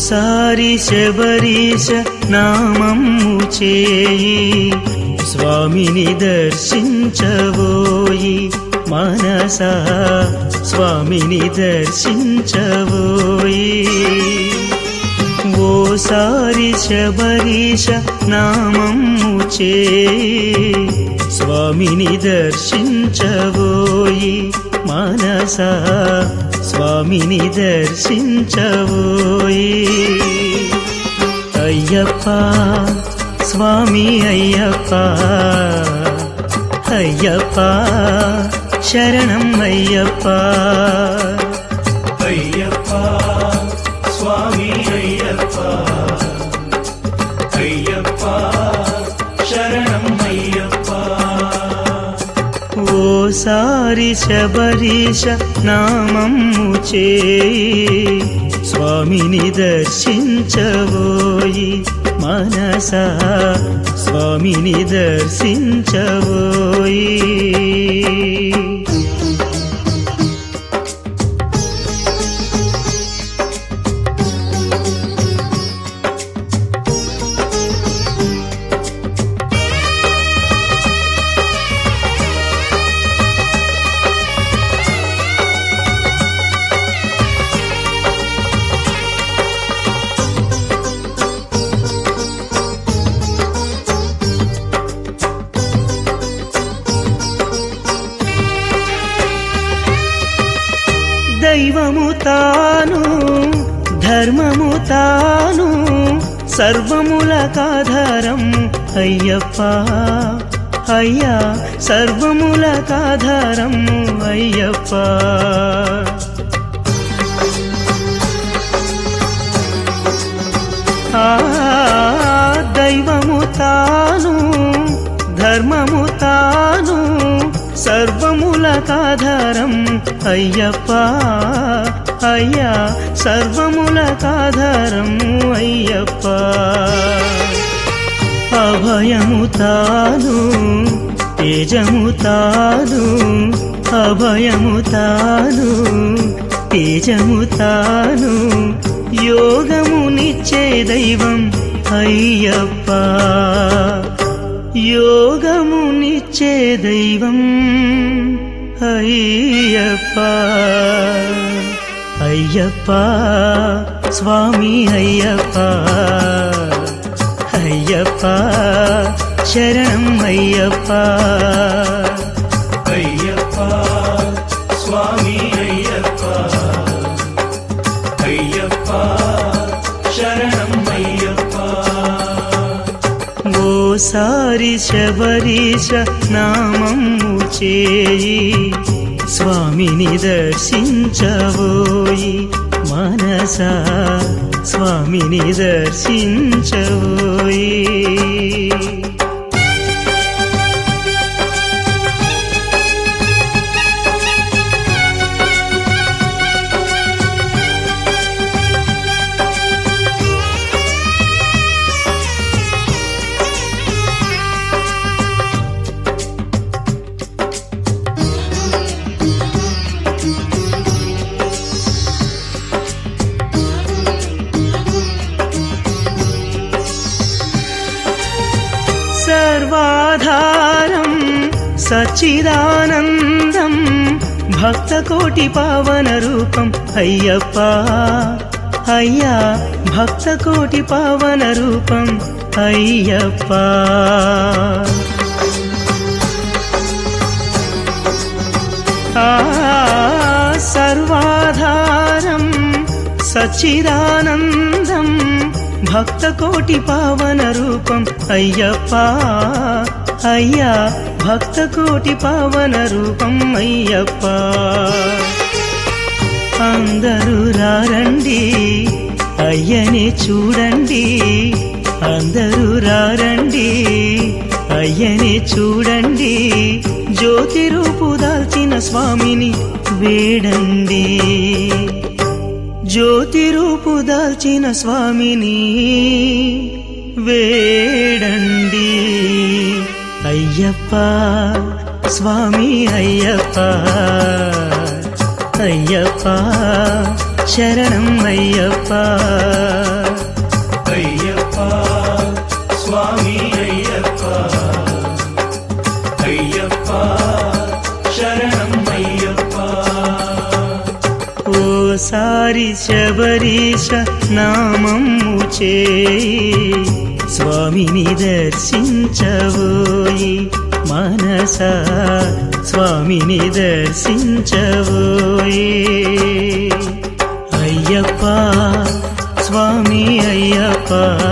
ఓసారి శబరీశ నామము చేయి స్వామిని దర్శించబోయి మనసా స్వామిని దర్శించబోయి ఓసారి శబరీశ నామము చేయి స్వామిని దర్శించబోయి మనసా స్వామిని దర్శించబోయి అయ్యప్ప స్వామి అయ్యప్ప అయ్యప్ప శరణం అయ్యప్ప అయ్యప్ప స్వామి అయ్యప్ప అయ్యప్ప శరణం అయ్యప్ప ఓసారి శబరీశ నామము చేయి స్వామిని దర్శించబోయి మనసా స్వామిని దర్శించబోయి దైవము తాను ధర్మము తాను సర్వములకాధారం అయ్యప్ప అయ్యా సర్వములకాధారం అయ్యప్ప ఆ దైవము తాను ధర్మము తాను సర్వములకాధారం అయ్యప్ప అయ్యా సర్వములకాధారం అయ్యప్ప అభయము తాను తేజము తాను అభయము తాను తేజము తాను యోగమునిచ్చే దైవం అయ్యప్ప యోగమునిచ్చే దైవం అయ్యప్ప అయ్యప్ప స్వామి అయ్యప్ప అయ్యప్ప శరణం అయ్యప్ప అయ్యప్ప స్వామి అయ్యప్ప అయ్యప్ప శరణం అయ్యప్ప ఓసారి శబరీశ నామము చేయి స్వామిని దర్శించబోయి మనసా స్వామిని దర్శించబోయి సర్వాధారం సచ్చిదానందం భక్తకోటి పావన రూపం అయ్యప్ప అయ్యా భక్తకోటి పావన రూపం అయ్యప్ప ఆ సర్వాధారం సచ్చిదానందం భక్తకోటి పావన రూపం అయ్యప్ప అయ్యా భక్తకోటి పావన రూపం అయ్యప్ప అందరూ రారండి అయ్యని చూడండి అందరూ రారండి అయ్యని చూడండి జ్యోతి రూపు దాల్చిన స్వామిని వేడండి జ్యోతి రూపు దాల్చిన స్వామిని వేడండి అయ్యప్ప స్వామి అయ్యప్ప అయ్యప్ప శరణం అయ్యప్ప ఒకసారి శబరీశ నామము చేయి స్వామిని దర్శించవోయి మనస స్వామిని దర్శించవోయి అయ్యప్ప స్వామి అయ్యప్ప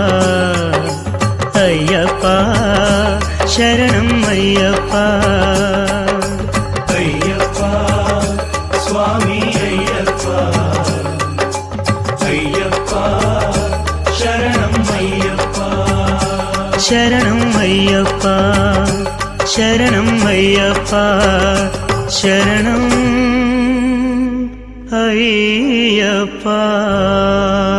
అయ్యప్ప శరణం అయ్యప్ప అయ్యప్ప స్వామి అయ్యప్ప అయ్యప్ప శరణం అయ్యప్ప శరణం అయ్యప్ప శరణం అయ్యప్ప శరణం అయ్యప్ప